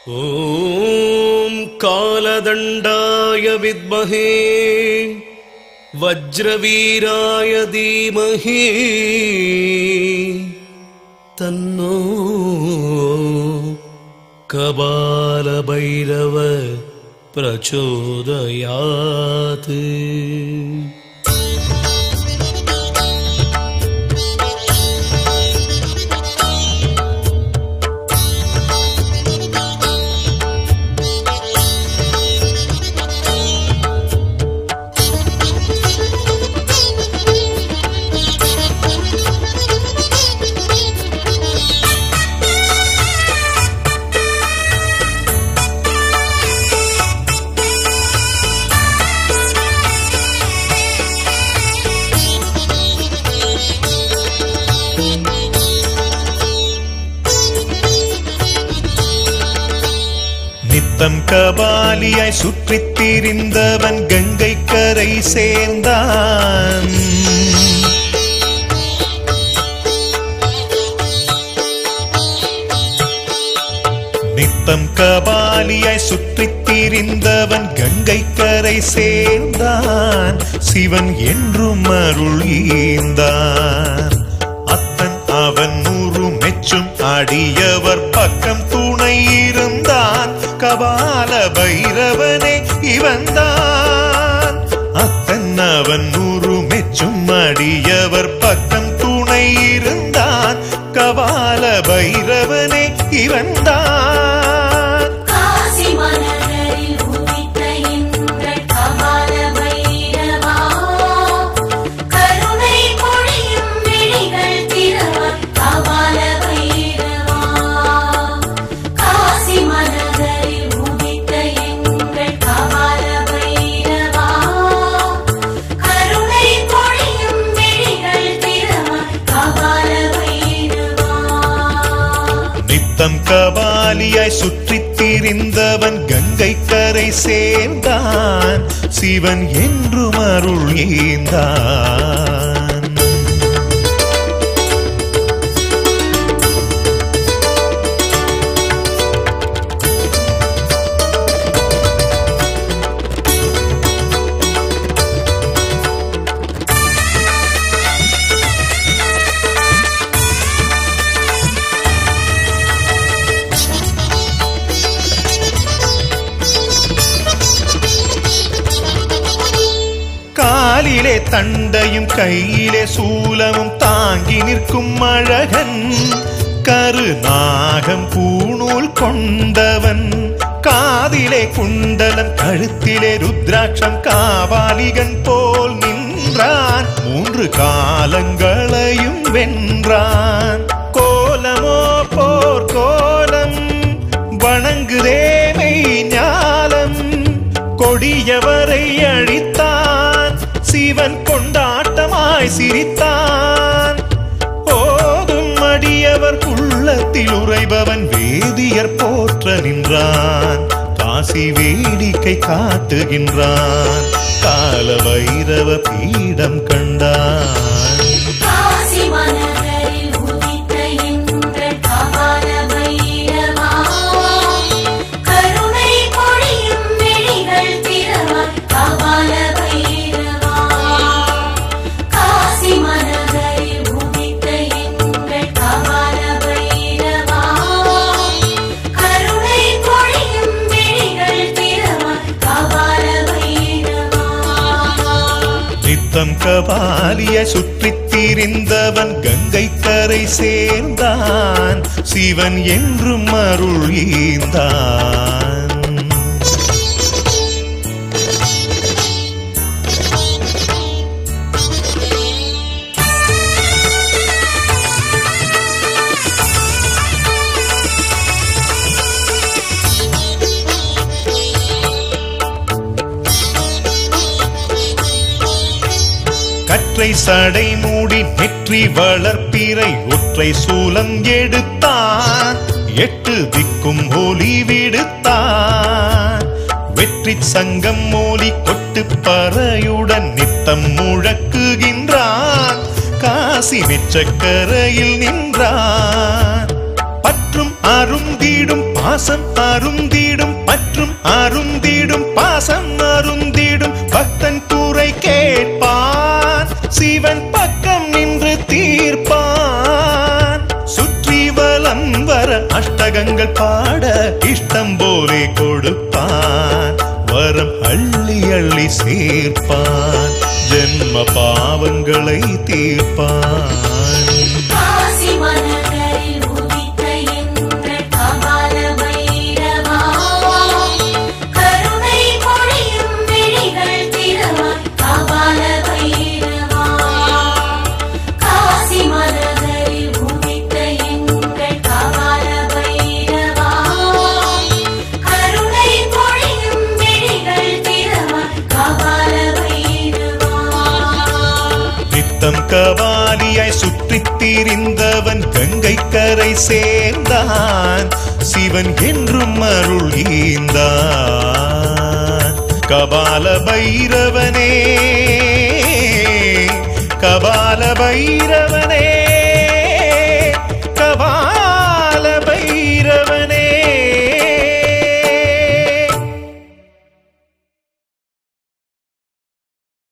ॐ कालदण्डाय विद्महे वज्रवीराय धीमहि तन्नो कबालभैरव प्रचोदयात् நித்தம் கபாலியாய் சுற்றித் திரிந்தவன் கங்கை கரை சேர்ந்தான் நித்தம் கபாலியாய் சுற்றித் திரிந்தவன் கங்கை கரை சேர்ந்தான் சிவன் என்றும் அருள் ஈந்தான் அத்தன் அவன் நூறு மெச்சும் அடியவர் பக்கம் துணை இருந்தான் கபால பைரவனே இவன்தான் அத்தன் அவன் நூறு மெச்சும் அடியவர் பக்கம் துணை இருந்தான் கபால பைரவனே இவன்தான் காசி மலரில் உதித்த எங்கள் கபால பைரவா கருணை பொழியும் விழிகள் திறவர் கபால பைரவா காசி மலரில் உதித்த எங்கள் கபால பைரவா கருணை பொழியும் விழிகள் திறவர் கபால பைரவா நித்தம் கபாலியாய் சுற்றித் திரிந்தவன் கங்கை கரை சேர்ந்தான் சிவன் என்றும் அருள் ஈந்தான் காலிலே தண்டையும் கையிலே சூலமும் தாங்கி நிற்கும் அழகன் கருநாகம் பூணூல் கொண்டவன் காதிலே குண்டலம் கழுத்திலே ருத்ராட்சம் காவாலிகன் போல் நின்றான் மூன்று காலங்களையும் வென்றான் கோலமோ போர் கோலம் வணங்குதேமை ஞாலம் கொடியவரை அழித்தான் சிவன் கொண்டாட்டமாய் சிரித்தான் ஓதும் அடியவர் உள்ளத்தில் உறைபவன் வேதியர் போற்ற நின்றான் காசி வேடிக்கை காட்டுகின்றான் கால வைரவ பீடம் கண்டான் காசி மலரில் உதித்த எங்கள் கபால பைரவா கருணை பொழியும் விழிகள் திறவர் கபால பைரவா காசி மலரில் உதித்த எங்கள் கபால பைரவா கருணை பொழியும் விழிகள் திறவர் கபால பைரவா நித்தம் கபாலிய சுற்றித் திரிந்தவன் கங்கை கரை சேர்ந்தான் சிவன் என்றும் அருள் ஈந்தான் கற்றை சடை மூடி நெற்றி வளர்ப்பிறை ஒற்றை சூலம் எடுத்தான் எட்டு திக்கும் ஒலி விடுத்தான் வெற்றி சங்கம் மோலி கொட்டு பறையுடன் நித்தம் முழக்குகின்றான் காசி மெச்சக்கரையில் நின்றான் பற்றும் அருந்திடும் பாசம் அருந்திடும் பற்றும் அருந்திடும் பாசம் அருந்திடும் பக்தன் கூரை கேட்பான் சிவன் பக்கம் நின்று தீர்ப்பான் சுற்றி வலம் வர அஷ்டகங்கள் பாட இஷ்டம் போலே கொடுப்பான் வரம் அள்ளி அள்ளி சேர்ப்பான் ஜென்ம பாவங்களை தீர்ப்பான் காசி மனங்களில் உதித்த எங்கள் கபால பைரவா கருணை பொழியும் விழிகள் திறவாய் கபால பைரவா காசி மனங்களில் உதித்த எங்கள் கபால பைரவா கருணை பொழியும் விழிகள் திறவாய் கபால பைரவா நித்தம் கபாலியாய் சுற்றித் திரிந்தவன் கங்கை கரை சேர்ந்தான் சிவன் என்றும் அருள் ஈந்தான் கபால பைரவனே கபால பைரவனே